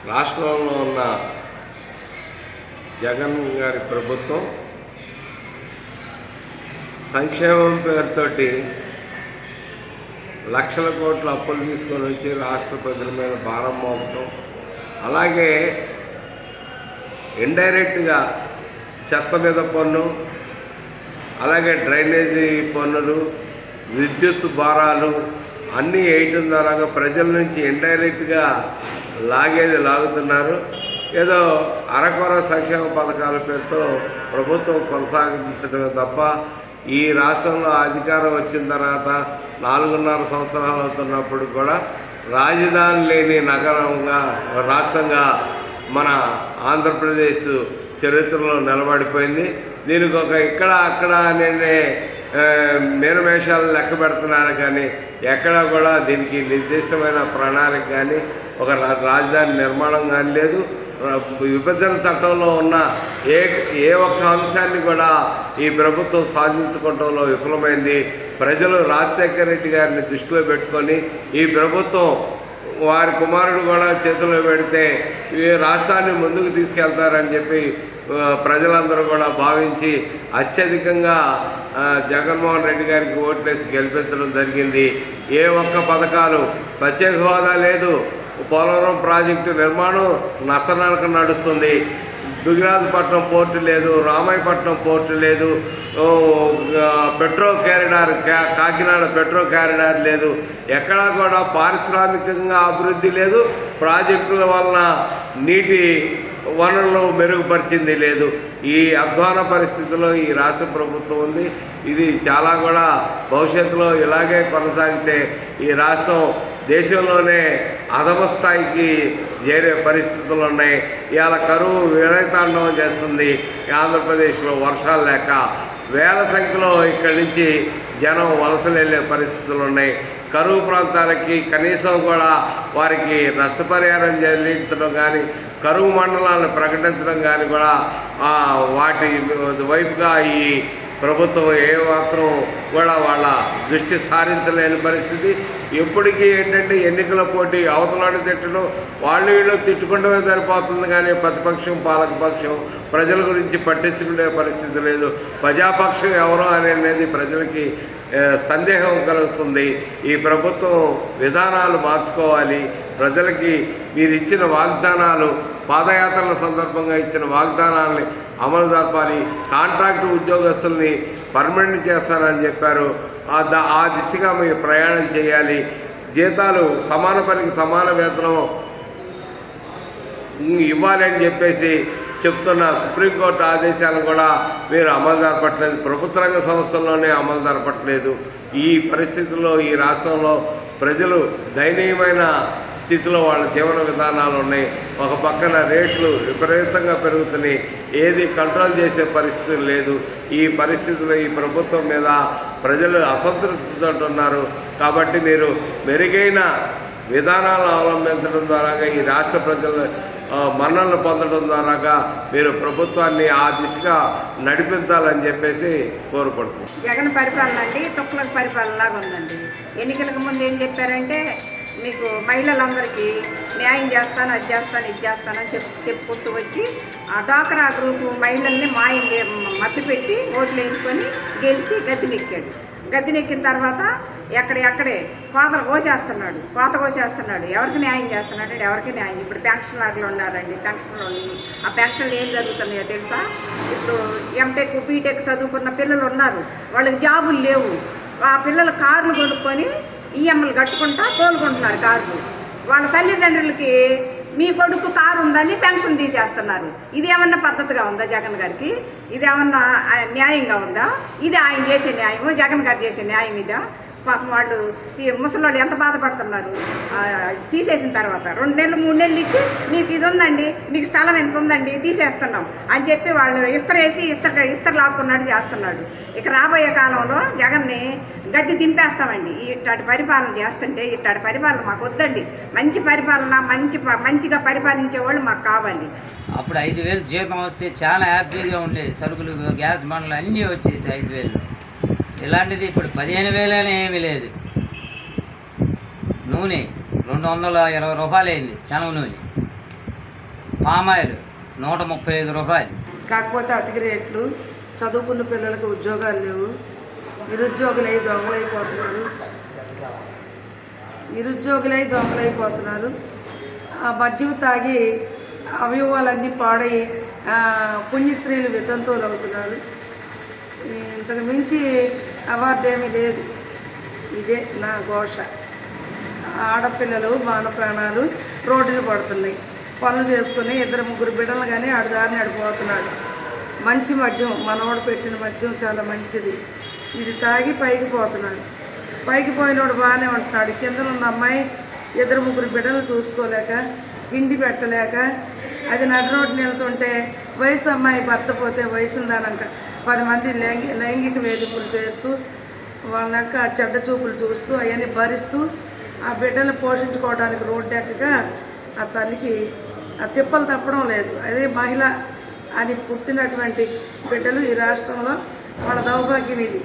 రాష్ట్రంలో ఉన్న జగన్ గారి ప్రభుత్వం సంక్షేమం పేరుతోటి లక్షల కోట్ల అప్పులు తీసుకొని వచ్చి రాష్ట్ర ప్రజల మీద భారం మోపటం అలాగే ఇండైరెక్ట్గా చెత్త మీద పన్ను అలాగే డ్రైనేజీ పన్నులు విద్యుత్ భారాలు అన్నీ వేయటం ద్వారా ప్రజల నుంచి ఇండైరెక్ట్గా లాగేది లాగుతున్నారు ఏదో అరకొర సంక్షేమ పథకాల పేరుతో ప్రభుత్వం కొనసాగించడమే తప్ప ఈ రాష్ట్రంలో అధికారం వచ్చిన తర్వాత నాలుగున్నర సంవత్సరాలు అవుతున్నప్పుడు కూడా రాజధాని లేని నగరంగా రాష్ట్రంగా మన ఆంధ్రప్రదేశ్ చరిత్రలో నిలబడిపోయింది దీనికి ఒక ఇక్కడ అక్కడ అనేది మేనమేషాలు లెక్క పెడుతున్నారు కానీ ఎక్కడా కూడా దీనికి నిర్దిష్టమైన ప్రణాళిక కానీ ఒక రా- రాజధాని నిర్మాణం కానీ లేదు ర- విభజన చట్టంలో ఉన్న ఏ ఏ ఒక్క అంశాన్ని కూడా ఈ ప్రభుత్వం సాధించుకోవడంలో విఫలమైంది ప్రజలు రాజశేఖర రెడ్డి గారిని దృష్టిలో పెట్టుకొని ఈ ప్రభుత్వం వారి కుమారుడు కూడా చేతిలో పెడితే ఈ రాష్ట్రాన్ని ముందుకు తీసుకెళ్తారని చెప్పి ఆ, ప్రజలందరూ కూడా భావించి అత్యధికంగా ఆ, జగన్మోహన్ రెడ్డి గారికి ఓట్లేసి గెలిపించడం జరిగింది ఏ ఒక్క పథకాలు ప్రత్యేక హోదా లేదు పోలవరం ప్రాజెక్టు నిర్మాణం నత్తనడక నడుస్తుంది దుగిరాజపట్నం పోర్టు లేదు రామాయపట్నం పోర్టు లేదు ఓ, ఆ, పెట్రో కారిడార్ కా- కాకినాడ పెట్రో కారిడార్ లేదు ఎక్కడా కూడా పారిశ్రామికంగా అభివృద్ధి లేదు ప్రాజెక్టుల వలన నీటి వనరులు మెరుగుపరిచింది లేదు ఈ అధ్వాన పరిస్థితిలో ఈ రాష్ట్ర ప్రభుత్వం ఉంది ఇది చాలా కూడా భవిష్యత్తులో ఇలాగే కొనసాగితే ఈ రాష్ట్రం దేశంలోనే అధమ స్థాయికి చేరే పరిస్థితులు ఉన్నాయి ఇవాళ కరువు వినయతాండవం చేస్తుంది ఈ ఆంధ్రప్రదేశ్లో వర్షాలు లేక వేల సంఖ్యలో ఇక్కడి నుంచి జనం వలసలు వెళ్ళే పరిస్థితులు ఉన్నాయి కరువు ప్రాంతాలకి కనీసం కూడా వారికి నష్టపరిహారం చెల్లించడం కానీ కరువు మండలాలను ప్రకటించడం కానీ కూడా ఆ, వాటి వైపుగా ఈ ప్రభుత్వం ఏ మాత్రం కూడా వాళ్ళ దృష్టి సారించలేని పరిస్థితి ఎప్పటికీ ఏంటంటే ఎన్నికల పోటీ అవతలాడి తిట్టడం వాళ్ళు వీళ్ళు తిట్టుకుంటమే సరిపోతుంది కానీ ప్రతిపక్షం పాలకపక్షం ప్రజల గురించి పట్టించుకునే పరిస్థితి లేదు ప్రజాపక్షం ఎవరో అనేది ప్రజలకి ఆ, సందేహం కలుగుతుంది ఈ ప్రభుత్వం విధానాలు మార్చుకోవాలి ప్రజలకి మీరు ఇచ్చిన వాగ్దానాలు పాదయాత్రల సందర్భంగా ఇచ్చిన వాగ్దానాలని అమలు జరపాలి కాంట్రాక్టు ఉద్యోగస్తుల్ని పర్మనెంట్ చేస్తానని చెప్పారు ఆ ద- ఆ దిశగా మీరు ప్రయాణం చేయాలి జీతాలు సమాన పనికి సమాన వేతనం ఇవ్వాలి అని చెప్పేసి చెప్తున్న సుప్రీంకోర్టు ఆదేశాలను కూడా మీరు అమలు జరపట్లేదు ప్రభుత్వ రంగ సంస్థల్లోనే అమలు జరపట్లేదు ఈ పరిస్థితుల్లో ఈ రాష్ట్రంలో ప్రజలు దయనీయమైన స్థితిలో వాళ్ళ జీవన విధానాలు ఉన్నాయి ఒక పక్కన రేట్లు విపరీతంగా పెరుగుతున్నాయి ఏది కంట్రోల్ చేసే పరిస్థితి లేదు ఈ పరిస్థితుల్లో ఈ ప్రభుత్వం మీద ప్రజలు అసంతృప్తితో ఉన్నారు కాబట్టి మీరు మెరుగైన విధానాలను అవలంబించడం ద్వారా ఈ రాష్ట్ర ప్రజల ఆ, మన్ననలు పొందడం ద్వారా మీరు ప్రభుత్వాన్ని ఆ దిశగా నడిపించాలని చెప్పేసి కోరుకుంటున్నాం జగన్ పరిపాలన అండి తుక్కలకు పరిపాలన లాగా ఉందండి ఎన్నికలకు ముందు ఏం చెప్పారంటే మీకు మహిళలందరికీ న్యాయం చేస్తాను అది చేస్తాను ఇది చేస్తానని చెప్ చెప్పుకుంటూ వచ్చి ఆ డాక్రా గ్రూపు మహిళల్ని మాయం చే- మభ్యపెట్టి ఓట్లు వేయించుకొని గెలిచి గద్దెనెక్కాడు గద్దెనెక్కిన తర్వాత ఎక్కడ ఎక్కడే కోతలు కోసేస్తున్నాడు కోత కోసేస్తున్నాడు ఎవరికి న్యాయం చేస్తున్నాడు అంటే ఎవరికి న్యాయం ఇప్పుడు పెన్షనర్లు ఉన్నారండి పెన్షన్లు ఉన్నాయి ఆ పెన్షన్లు ఏం జరుగుతున్నాయో తెలుసా ఇప్పుడు ఎంటెక్ బీటెక్ చదువుకున్న పిల్లలు ఉన్నారు వాళ్ళకి జాబులు లేవు ఆ పిల్లలు కార్లు కొనుక్కొని ఈఎంఐలు కట్టుకుంటా తోలుకుంటున్నారు కార్లు వాళ్ళ తల్లిదండ్రులకి మీ కొడుకు కారు ఉందని పెన్షన్ తీసేస్తున్నారు ఇది ఏమన్నా పద్ధతిగా ఉందా జగన్ గారికి ఇది ఏమన్నా ఆ, న్యాయంగా ఉందా ఇది ఆయన చేసే న్యాయము జగన్ గారు చేసే న్యాయం ఇదా పాపం వాళ్ళు తీ- ముసలోళ్ళు ఎంత బాధపడుతున్నారు ఆ, తీసేసిన తర్వాత రెండు నెలలు మూడు నెలలు ఇచ్చి మీకు ఇది ఉందండి మీకు స్థలం ఎంత ఉందండి తీసేస్తున్నాం అని చెప్పి వాళ్ళు ఇస్తరేసి ఇస్తర ఇస్తర లాక్కున్నాడు చేస్తున్నాడు ఇక రాబోయే కాలంలో జగన్ని గద్దె దింపేస్తామండి ఇట్లాంటి పరిపాలన చేస్తుంటే ఇట్లాంటి పరిపాలన మాకు వద్దండి మంచి పరిపాలన మంచి ప- మంచిగా పరిపాలించే వాళ్ళు మాకు కావాలి అప్పుడు ఐదు వేలు జీతం వస్తే చాలా హ్యాపీగా ఉండేది సరుకులు గ్యాస్ బండ్లు అన్నీ వచ్చేసి ఐదు వేలు ఇలాంటిది ఇప్పుడు పదిహేను వేలనే ఏమీ లేదు నూనె రెండు వందల ఇరవై రూపాయలు అయింది చనవ నూనె పామాయిల్ నూట ముప్పై ఐదు రూపాయలు కాకపోతే అతికి రేట్లు చదువుకున్న పిల్లలకు ఉద్యోగాలు లేవు నిరుద్యోగులై దొంగలైపోతున్నారు నిరుద్యోగులై దొంగలైపోతున్నారు ఆ మద్యం తాగి అవయవాలన్నీ పాడై ఆ, పుణ్యశ్రీలు వితంతువులు అవుతున్నారు ఇంతకు మించి అవార్డు ఏమీ లేదు ఇదే నా ఘోష ఆడపిల్లలు మాన ప్రాణాలు రోడ్డున పడుతున్నాయి పనులు చేసుకుని ఇద్దరు ముగ్గురు బిడ్డలు కానీ ఆడదారిని ఆడిపోతున్నాడు మంచి మద్యం మనోడు పెట్టిన మద్యం చాలా మంచిది ఇది తాగి పైకి పోతున్నాడు పైకి పోయినోడు బాగానే ఉంటున్నాడు కింద ఉన్న అమ్మాయి ఇద్దరు ముగ్గురు బిడ్డలు చూసుకోలేక తిండి పెట్టలేక అది నడి రోడ్డు నిలుతుంటే వయసు అమ్మాయి భర్త పోతే వయసు దానంక పది మంది లైంగి లైంగిక వేధింపులు చేస్తూ వాళ్ళక చెడ్డ చూపులు చూస్తూ అవన్నీ భరిస్తూ ఆ బిడ్డలు పోషించుకోవడానికి రోడ్డు ఎక్కక ఆ తల్లికి ఆ తిప్పలు తప్పడం లేదు అదే మహిళ అని పుట్టినటువంటి బిడ్డలు ఈ రాష్ట్రంలో వాళ్ళ దౌర్భాగ్యం ఇది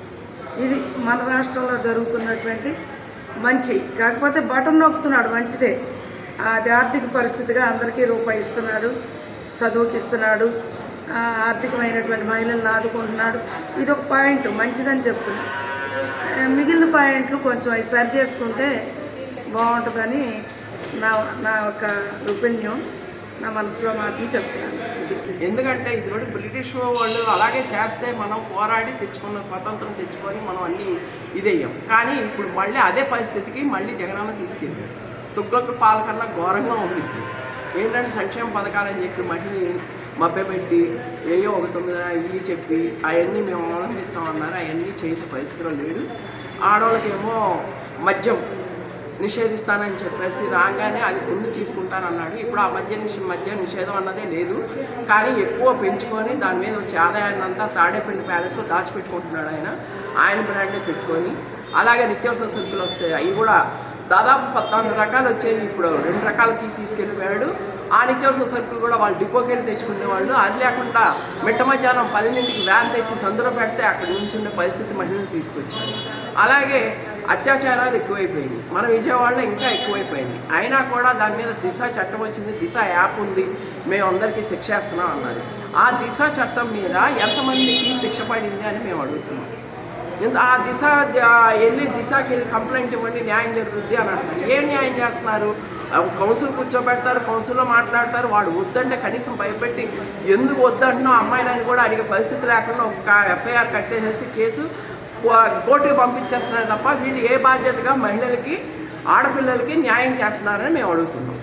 ఇది మన రాష్ట్రంలో జరుగుతున్నటువంటి మంచి కాకపోతే బటన్ నొక్కుతున్నాడు మంచిదే అది ఆర్థిక పరిస్థితిగా అందరికీ రూపాయి ఇస్తున్నాడు చదువుకి ఇస్తున్నాడు ఆ, ఆర్థికమైనటువంటి మహిళలను ఆదుకుంటున్నాడు ఇది ఒక పాయింట్ మంచిదని చెప్తున్నాడు ఆ, మిగిలిన పాయింట్లు కొంచెం అవి సరి చేసుకుంటే బాగుంటుందని నా నా ఒక ఒపీనియన్ నా మనసులో మాటను చెప్తున్నాను ఇది ఎందుకంటే ఇది కూడా బ్రిటిష్ వాళ్ళు అలాగే చేస్తే మనం పోరాడి తెచ్చుకున్న స్వతంత్రం తెచ్చుకొని మనం అన్ని ఇదయ్యాం కానీ ఇప్పుడు మళ్ళీ అదే పరిస్థితికి మళ్ళీ జగనన్న తీసుకెళ్ళారు తుగ్లక్ పాలకన్నా ఘోరంగా ఉంది ఇప్పుడు. ఏంటంటే సంక్షేమ పథకాలని చెప్పి మహిళల్ని మభ్యపెట్టి ఏయో ఒక తొమ్మిది ఇవి చెప్పి అవన్నీ మేము అవలంబిస్తామన్నారు అవన్నీ చేసే పరిస్థితిలో లేడు ఆడవాళ్ళకేమో మద్యం నిషేధిస్తానని చెప్పేసి రాగానే అది ముందు తీసుకుంటానన్నాడు ఇప్పుడు ఆ మద్య నిష మద్య నిషేధం అన్నదే లేదు కానీ ఎక్కువ పెంచుకొని దాని మీద వచ్చే ఆదాయాన్ని అంతా తాడేపల్లి ప్యాలెస్లో దాచిపెట్టుకుంటున్నాడు ఆయన ఆయన బ్రాండే పెట్టుకొని అలాగే నిత్యావసర సరుకులు వస్తాయి అవి కూడా దాదాపు పద్నాలుగు రకాలు వచ్చాయి ఇప్పుడు రెండు రకాలకి తీసుకెళ్ళిపోయాడు ఆ నిత్యావసర సరుకులు కూడా వాళ్ళు డిపోకి వెళ్ళి తెచ్చుకునేవాళ్ళు అది లేకుండా మిట్ట మధ్యాహ్నం పన్నెండింటికి వ్యాన్ తెచ్చి సందులో పెడితే అక్కడ నుంచి ఉండే పరిస్థితి మహిళలు తీసుకొచ్చారు అలాగే అత్యాచారాలు ఎక్కువైపోయినాయి మన విజయవాడలో ఇంకా ఎక్కువైపోయినాయి అయినా కూడా దాని మీద దిశ చట్టం వచ్చింది దిశ యాప్ ఉంది మేము అందరికీ శిక్ష వేస్తున్నాం అన్నారు ఆ దిశ చట్టం మీద ఎంతమందికి శిక్ష పడింది అని మేము అడుగుతున్నాం ఎంత ఆ దిశ ఆ వెళ్ళి దిశకి వెళ్ళి కంప్లైంట్ ఇవ్వండి న్యాయం జరుగుద్ది అని అంటారు ఏం న్యాయం చేస్తున్నారు ఆ కౌన్సిల్ కూర్చోబెడతారు కౌన్సిల్లో మాట్లాడతారు వాడు వద్దంటే కనీసం భయపెట్టి ఎందుకు వద్దంటున్నా అమ్మాయిలని కూడా అడిగే పరిస్థితి లేకుండా ఒక ఎఫ్ఐఆర్ కట్టేసేసి కేసు వా- కోర్టుకి పంపించేస్తున్నారు తప్ప వీళ్ళు ఏ బాధ్యతగా మహిళలకి ఆడపిల్లలకి న్యాయం చేస్తున్నారని మేము అడుగుతున్నాం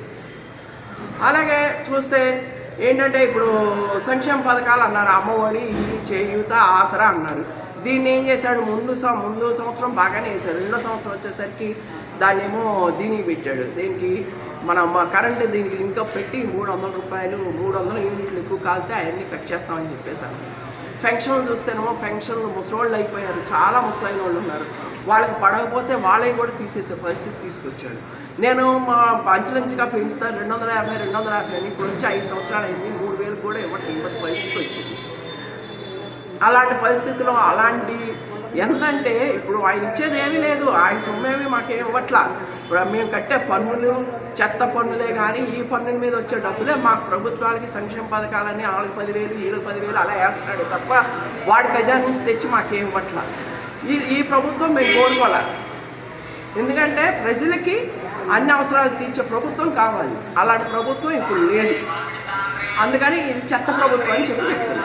అలాగే చూస్తే ఏంటంటే ఇప్పుడు సంక్షేమ పథకాలు అన్నారు అమ్మఒడి ఇల్లు చేయూత ఆసరా అన్నారు దీన్ని ఏం చేశాడు ముందు సం- ముందు సంవత్సరం బాగానే వేశాడు రెండో సంవత్సరం వచ్చేసరికి దాన్నేమో దీనికి పెట్టాడు దీనికి మన మ- కరెంటు దీనికి లింకప్ పెట్టి మూడు వందల రూపాయలు మూడు వందల యూనిట్లు ఎక్కువ కాలితే అవన్నీ కట్ చేస్తామని చెప్పేశాను ఫంక్షన్లు చూస్తేనేమో ఫంక్షన్లు ముసలోళ్ళు అయిపోయారు చాలా ముసలైన వాళ్ళు ఉన్నారు వాళ్ళకి పడకపోతే వాళ్ళవి కూడా తీసేసే పరిస్థితి తీసుకొచ్చాడు నేను మా అంచెలంచుగా పెంచుతాను రెండు వందల యాభై రెండు వందల యాభై అని ఇప్పుడు వచ్చి ఐదు సంవత్సరాలు అయింది మూడు వేలు కూడా ఇవ్వటం ఇవ్వటి పరిస్థితి వచ్చింది అలాంటి పరిస్థితిలో అలాంటి ఎంతంటే ఇప్పుడు ఆయన ఇచ్చేది ఏమీ లేదు ఆయన సొమ్మేమి మాకేం ఇవ్వట్లా ఇప్పుడు మేము కట్టే పన్నులు చెత్త పన్నులే కానీ ఈ పన్నుల మీద వచ్చే డబ్బులే మాకు ప్రభుత్వాలకి సంక్షేమ పథకాలని వాళ్ళకి పదివేలు వీళ్ళకి పదివేలు అలా వేస్తున్నాడు తప్ప వాడి ఖజానా నుంచి తెచ్చి మాకేం ఇవ్వట్లా ఈ ఈ ప్రభుత్వం మేము కోరుకోవాలి ఎందుకంటే ప్రజలకి అన్ని అవసరాలు తీర్చే ప్రభుత్వం కావాలి అలాంటి ప్రభుత్వం ఇప్పుడు లేదు అందుకని ఇది చెత్త ప్రభుత్వం అని చెప్పి చెప్తున్నాను